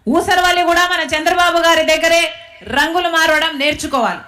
ఊసరవల్లి కూడా మన చంద్రబాబు గారి దగ్గరే రంగులు మారవడం నేర్చుకోవాలి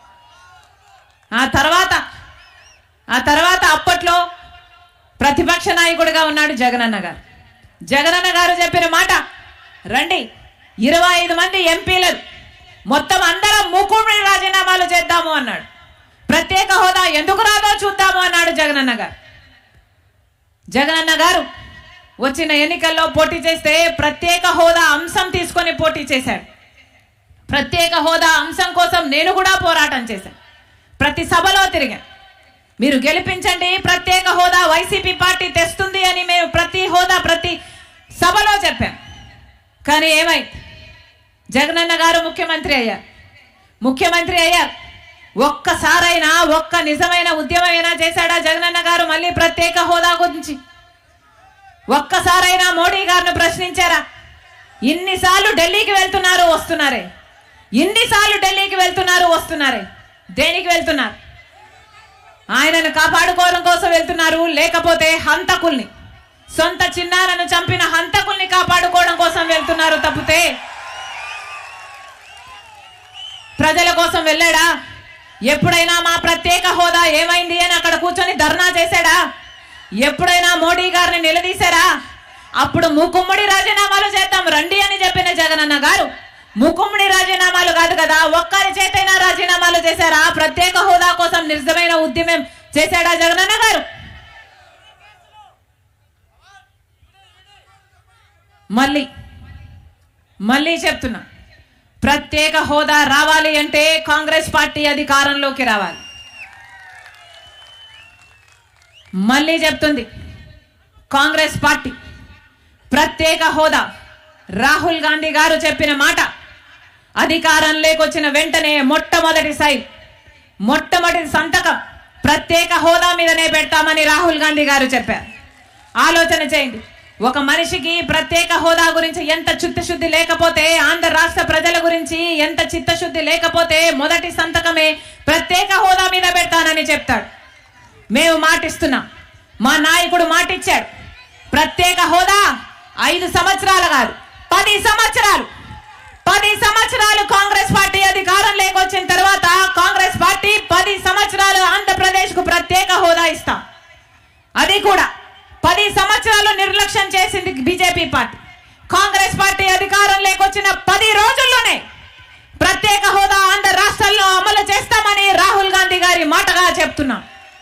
ఆ తర్వాత ఆ తర్వాత అప్పట్లో ప్రతిపక్ష నాయకుడిగా ఉన్నాడు జగనన్న గారు జగనన్న గారు చెప్పిన మాట రండి ఇరవై ఐదు మంది ఎంపీలు మొత్తం అందరం మూకుడి రాజీనామాలు చేద్దాము అన్నాడు ప్రత్యేక హోదా ఎందుకు రాదో చూద్దాము అన్నాడు జగనన్న గారు జగనన్న గారు వచ్చిన ఎన్నికల్లో పోటీ చేస్తే ప్రత్యేక హోదా అంశం తీసుకొని పోటీ చేశాడు ప్రత్యేక హోదా అంశం కోసం నేను కూడా పోరాటం చేశాను ప్రతి సభలో తిరిగాను మీరు గెలిపించండి ప్రత్యేక హోదా వైసీపీ పార్టీ తెస్తుంది అని మేము ప్రతి హోదా ప్రతి సభలో చెప్పాం కానీ ఏమైంది జగనన్న గారు ముఖ్యమంత్రి అయ్యారు ముఖ్యమంత్రి అయ్యారు ఒక్కసారైనా ఒక్క నిజమైన ఉద్యమైనా చేశాడా జగనన్న గారు మళ్ళీ ప్రత్యేక హోదా గురించి ఒక్కసారైనా మోడీ గారిని ప్రశ్నించారా ఇన్నిసార్లు ఢిల్లీకి వెళ్తున్నారు వస్తున్నారే ఇన్నిసార్లు ఢిల్లీకి వెళ్తున్నారు వస్తున్నారే దేనికి వెళ్తున్నారు ఆయనను కాపాడుకోవడం కోసం వెళ్తున్నారు లేకపోతే హంతకుల్ని సొంత చిన్నారను చంపిన హంతకుల్ని కాపాడుకోవడం కోసం వెళ్తున్నారు తప్పితే ప్రజల కోసం వెళ్ళాడా ఎప్పుడైనా మా ప్రత్యేక హోదా ఏమైంది అని అక్కడ కూర్చొని ధర్నా చేశాడా ఎప్పుడైనా మోడీ గారిని నిలదీశారా అప్పుడు మూకుమ్మడి రాజీనామాలు చేద్దాం రండి అని చెప్పిన జగనన్న గారు మూకుమ్మడి రాజీనామాలు కాదు కదా ఒక్కరి చేతైనా రాజీనామాలు చేశారా ప్రత్యేక హోదా కోసం నిజమైన ఉద్యమం చేశాడా జగనన్న గారు మళ్ళీ మళ్ళీ చెప్తున్నా ప్రత్యేక హోదా రావాలి అంటే కాంగ్రెస్ పార్టీ అధికారంలోకి రావాలి మళ్ళీ చెప్తుంది కాంగ్రెస్ పార్టీ ప్రత్యేక హోదా రాహుల్ గాంధీ గారు చెప్పిన మాట అధికారంలోకి వచ్చిన వెంటనే మొట్టమొదటి సైన్ మొట్టమొదటి సంతకం ప్రత్యేక హోదా మీదనే పెడతామని రాహుల్ గాంధీ గారు చెప్పారు ఆలోచన చేయండి ఒక మనిషికి ప్రత్యేక హోదా గురించి ఎంత చిత్తశుద్ధి లేకపోతే ఆంధ్ర రాష్ట్ర ప్రజల గురించి ఎంత చిత్తశుద్ధి లేకపోతే మొదటి సంతకమే ప్రత్యేక హోదా మీద పెడతానని చెప్తాడు మేము మాటిస్తున్నాం మా నాయకుడు మాటిచ్చాడు ప్రత్యేక హోదా ఐదు సంవత్సరాలు కాదు పది సంవత్సరాలు పది సంవత్సరాలు కాంగ్రెస్ పార్టీ అధికారం లేకొచ్చిన తర్వాత కాంగ్రెస్ పార్టీ పది సంవత్సరాలు ఆంధ్రప్రదేశ్ కు ప్రత్యేక హోదా ఇస్తాం అది కూడా పది సంవత్సరాలు నిర్లక్ష్యం చేసింది బీజేపీ పార్టీ కాంగ్రెస్ పార్టీ అధికారం లేకొచ్చిన పది రోజుల్లోనే ప్రత్యేక హోదా ఆంధ్ర రాష్ట్రాల్లో అమలు చేస్తామని రాహుల్ గాంధీ గారి మాటగా చెప్తున్నాం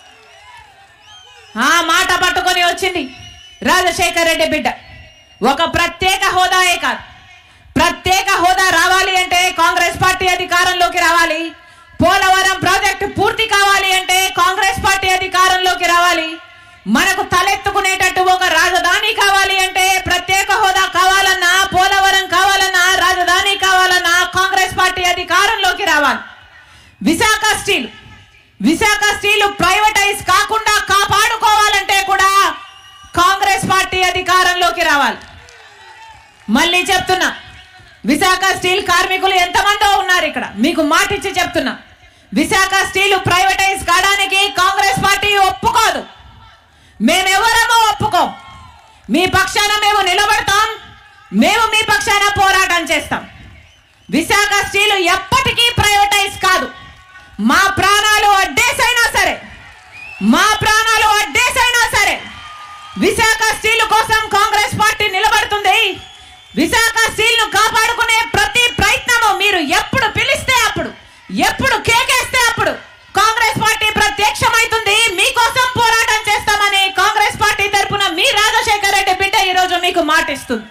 ఆ మాట పట్టుకొని వచ్చింది రాజశేఖర్ రెడ్డి బిడ్డ ఒక ప్రత్యేక హోదాయే కాదు ప్రత్యేక హోదా రావాలి అంటే కాంగ్రెస్ పార్టీ అధికారంలోకి రావాలి పోలవరం ప్రాజెక్టు పూర్తి కావాలి అంటే కాంగ్రెస్ పార్టీ అధికారంలోకి రావాలి మనకు తలెత్తుకునేటట్టు ఒక రాజధాని కావాలి అంటే ప్రత్యేక హోదా కావాలన్నా పోలవరం కావాలన్నా రాజధాని కావాలన్నా కాంగ్రెస్ పార్టీ అధికారంలోకి రావాలి Visakha steel Visakha steel privatise కాకుండా కాపాడుకోవాలంటే కూడా కాంగ్రెస్ పార్టీ అధికారంలోకి రావాలి మళ్ళీ చెప్తున్నా విశాఖ స్టీల్ కార్మికులు ఎంతమందో ఉన్నారు ఇక్కడ మీకు మాటిచ్చి చెప్తున్నా విశాఖ స్టీల్ ప్రైవేటైజ్ కావడానికి కాంగ్రెస్ పార్టీ ఒప్పుకోదు మేమెవరమో ఒప్పుకోం మీ పక్షాన మేము నిలబడతాం మేము మీ పక్షాన పోరాటం చేస్తాం విశాఖ స్టీల్ ఎప్పటికీ ప్రైవేటైజ్ కాదు మా ప్రాణాలు అడ్డేసైనా సరే మా ప్రాణాలు అడ్డేసైనా సరే విశాఖ స్టీల్ కోసం కాంగ్రెస్ పార్టీ నిలబడుతుంది విశాఖ స్టీల్ ను కాపాడుకునే ప్రతి ప్రయత్నము మీరు ఎప్పుడు పిలిస్తే అప్పుడు ఎప్పుడు కేకేస్తే అప్పుడు కాంగ్రెస్ పార్టీ ప్రత్యక్షమైతుంది మీకోసం పోరాటం చేస్తామని కాంగ్రెస్ పార్టీ తరపున మీ రాజశేఖర రెడ్డి బిడ్డ ఈ రోజు మీకు మాటిస్తుంది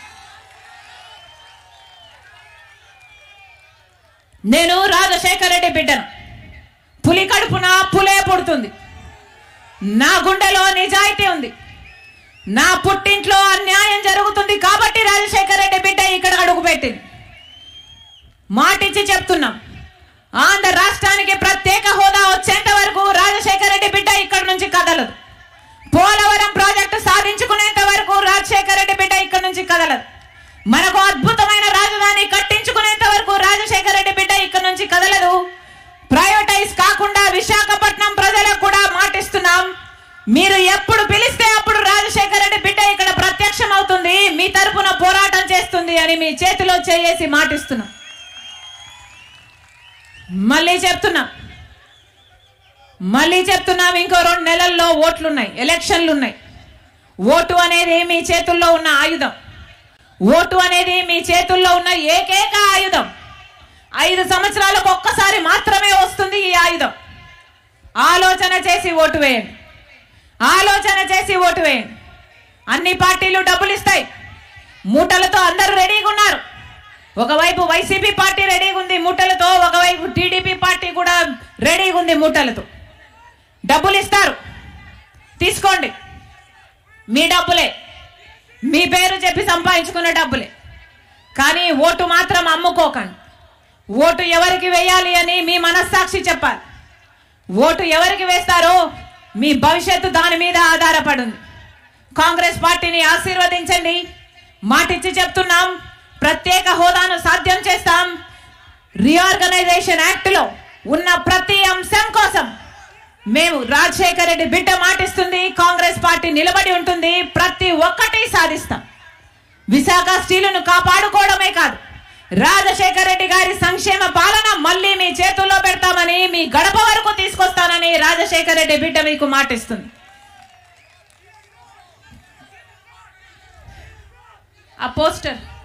నేను రాజశేఖర రెడ్డి బిడ్డను పులి కడుపున పులే పుడుతుంది నా గుండెలో నిజాయితీ ఉంది నా పుట్టింట్లో అన్యాయం జరుగుతుంది కాబట్టి రాజశేఖర రెడ్డి బిడ్డ ఇక్కడ అడుగుపెట్టింది మాటిచ్చి చెప్తున్నాం ఆంధ్ర రాష్ట్రానికి ప్రత్యేక హోదా వచ్చేంత వరకు రాజశేఖర రెడ్డి బిడ్డ ఇక్కడ నుంచి కదలదు పోలవరం ప్రాజెక్టు సాధించుకునేంత వరకు రాజశేఖర రెడ్డి బిడ్డ ఇక్కడ నుంచి కదలదు మనకు అద్భుతమైన రాజధాని కట్టించుకునేంత వరకు రాజశేఖర రెడ్డి బిడ్డ ఇక్కడ నుంచి కదలదు ప్రైవేటైజ్ కాకుండా విశాఖపట్నం ప్రజలకు కూడా మాటిస్తున్నాం మీరు ఎప్పుడు పిలిస్తే అప్పుడు రాజశేఖర రెడ్డి బిడ్డ ఇక్కడ ప్రత్యక్ష ప్రత్యక్షం అవుతుంది మీ తరపున పోరాటం చేస్తుంది అని మీ చేతిలో చేసి మాటిస్తున్నాం మళ్ళీ చెప్తున్నాం మళ్ళీ చెప్తున్నాం ఇంకో రెండు నెలల్లో ఓట్లున్నాయి ఎలక్షన్లు ఉన్నాయి ఓటు అనేది మీ చేతుల్లో ఉన్న ఆయుధం ఓటు అనేది మీ చేతుల్లో ఉన్న ఏకైక ఆయుధం ఐదు సంవత్సరాలకు ఒక్కసారి మాత్రమే వస్తుంది ఈ ఆయుధం ఆలోచన చేసి ఓటు వేయండి ఆలోచన చేసి ఓటు వేయండి అన్ని పార్టీలు డబ్బులు ఇస్తాయి మూటలతో అందరూ రెడీగా ఉన్నారు ఒకవైపు వైసీపీ పార్టీ రెడీగా ఉంది మూటలతో ఒకవైపు టీడీపీ పార్టీ కూడా రెడీగా ఉంది మూటలతో డబ్బులు ఇస్తారు తీసుకోండి మీ డబ్బులే మీ పేరు చెప్పి సంపాదించుకున్న డబ్బులే కానీ ఓటు మాత్రం అమ్ముకోకండి ఓటు ఎవరికి వేయాలి అని మీ మనస్సాక్షి చెప్పాలి ఓటు ఎవరికి వేస్తారో మీ భవిష్యత్తు దాని మీద ఆధారపడి ఉంది కాంగ్రెస్ పార్టీని ఆశీర్వదించండి మాటిచ్చి చెప్తున్నాం ప్రత్యేక హోదాను సాధ్యం చేస్తాం రీఆర్గనైజేషన్ యాక్ట్లో ఉన్న ప్రతి అంశం కోసం మేము రాజశేఖర రెడ్డి బిడ్డ మాటిస్తుంది కాంగ్రెస్ పార్టీ నిలబడి ఉంటుంది ప్రతి ఒక్కటి సాధిస్తాం విశాఖ స్టీలును కాపాడుకోవడమే కాదు రాజశేఖర రెడ్డి గారి సంక్షేమ పాలన మళ్ళీ మీ చేతుల్లో పెడతామని మీ గడప వరకు తీసుకొస్తానని రాజశేఖర రెడ్డి బిడ్డ మీకు మాటిస్తుంది ఆ పోస్టర్